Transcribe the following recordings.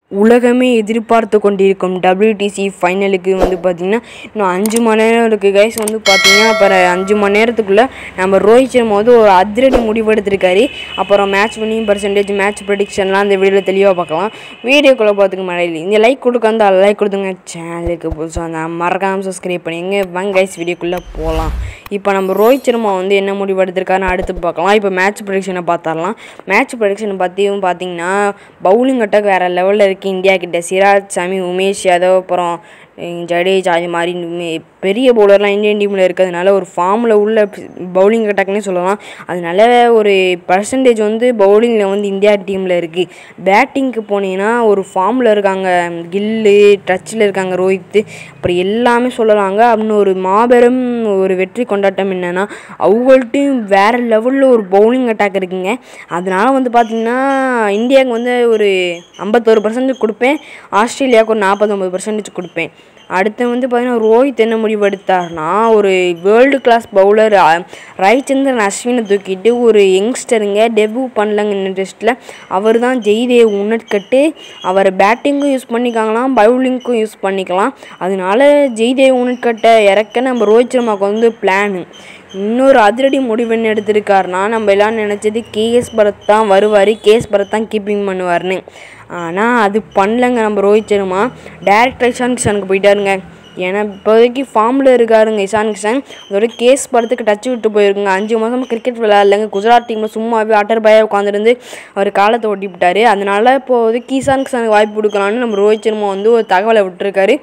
உலகமே எதிர்பார்த்து கொண்டிருக்கும் WTC ஃபைனலுக்கு வந்து பார்த்திங்கன்னா இன்னும் அஞ்சு மணி நேரம் இருக்குது கைஸ் வந்து பார்த்திங்கன்னா அப்புறம் அஞ்சு மணி நேரத்துக்குள்ளே நம்ம ரோஹித் சர்மா வந்து ஒரு அதிரடி முடிவெடுத்திருக்காரு அப்புறம் மேட்ச் வின்னிங் பர்சன்டேஜ் மேட்ச் ப்ரெடிக்ஷன்லாம் அந்த வீடியோவில் தெளிவாக பார்க்கலாம் வீடியோக்குள்ளே பார்த்துக்க மழையில் இந்த லைக் கொடுக்க வந்து லைக் கொடுத்துங்க சேனலுக்கு புதுசாக அந்த மறக்காமல் சப்ஸ்கிரைப் பண்ணிங்க வாங்க கைஸ் வீடியோக்குள்ளே போகலாம் இப்போ நம்ம ரோஹித் சர்மா வந்து என்ன முடிவு எடுத்திருக்காருன்னு அடுத்து பார்க்கலாம் இப்போ மேட்ச் ப்ரெடிக்ஷனை பார்த்துடலாம் மேட்ச் ப்ரெடிக்ஷனை பற்றியும் பார்த்தீங்கன்னா பவுலிங் அட்டாக் வேறு லெவலில் இருக்குது இந்தியா கிட்ட சிராஜ் சாமி உமேஷ் யாதவ் அப்புறம் அஹ் ஜடேஜா அது மாதிரி மே- பெரிய பவுலர்லாம் இந்தியன் டீமில் இருக்கிறதுனால ஒரு ஃபார்மில் உள்ள பவுலிங் அட்டாக்னே சொல்லலாம் அதனால ஒரு பர்சன்டேஜ் வந்து பவுலிங்கில் வந்து இந்தியா டீமில் இருக்குது பேட்டிங்க்கு போனீங்கன்னா ஒரு ஃபார்மில் இருக்காங்க கில்லு டச்சில் இருக்காங்க ரோஹித் அப்புறம் எல்லாமே சொல்லலாங்க அப்படின்னு ஒரு மாபெரும் ஒரு வெற்றி கொண்டாட்டம் என்னென்னா அவங்கள்ட்டையும் வேறு லெவலில் ஒரு பவுலிங் அட்டாக் இருக்குங்க அதனால வந்து பார்த்திங்கன்னா இந்தியாவுக்கு வந்து ஒரு ஐம்பத்தோரு பர்சன்டேஜ் கொடுப்பேன் ஆஸ்திரேலியாவுக்கு ஒரு நாற்பத்தொம்பது பர்சன்டேஜ் கொடுப்பேன் அடுத்து வந்து பார்த்தீங்கன்னா ரோஹித் என்ன முடிவு எடுத்தார்னா ஒரு வேர்ல்டு கிளாஸ் பவுலர் ரவிச்சந்திரன் அஸ்வினை தூக்கிட்டு ஒரு யங்ஸ்டருங்க டெபியூ பண்ணலங்க இந்த டெஸ்ட்டில் அவர் தான் ஜெய்தேவ் உன்னட்கட்டு அவர் பேட்டிங்கும் யூஸ் பண்ணிக்காங்களாம் பவுலிங்க்கும் யூஸ் பண்ணிக்கலாம் அதனால ஜெய்தேவ் உன்னட்கட்டை இறக்க நம்ம ரோஹித் சர்மாவுக்கு வந்து பிளானு இன்னொரு அதிரடி முடிவு என்ன எடுத்திருக்காருனா நம்ம எல்லாம் நினச்சது கேஎஸ் பரத் தான் வருவார் கேஎஸ் பரத் தான் கீப்பிங் பண்ணுவார்னு ஆனால் அது பண்ணலங்க நம்ம ரோஹித் சர்மா டேரக்டர் இஷான் கிஷானுக்கு போயிட்டாருங்க ஏன்னா இப்போதைக்கு ஃபார்மில் இருக்காருங்க இஷான் கிஷான் அதோட கேஸ் படத்துக்கு டச் விட்டு போயிருக்குங்க அஞ்சு மாதம் கிரிக்கெட் விளையாடலங்க குஜராத் டீமில் சும்மாவே அட்டர் பாயாக உட்காந்துருந்து அவர் காலத்தை ஓட்டி விட்டாரு அதனால இப்போதைக்கு இஷான் கிஷானுக்கு வாய்ப்பு கொடுக்கலான்னு நம்ம ரோஹித் சர்மா வந்து ஒரு தகவலை விட்டுருக்காரு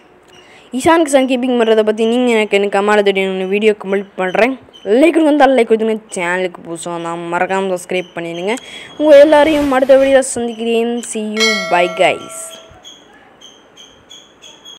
இஷான் கிஷான் கீப்பிங் பண்ணுறதை பற்றி நீங்கள் எனக்கு எனக்கு கமால தெரியும் வீடியோ கம்ப்ளீட் பண்ணுறேன் லைக் வந்து லைக் கொடுத்துங்க சேனலுக்கு புதுசாக நான் மறக்காமல் சப்ஸ்கிரைப் பண்ணிடுங்க உங்கள் எல்லாரையும் அடுத்த வீடியோ சந்திக்கிறேன் சி யூ பை கைஸ்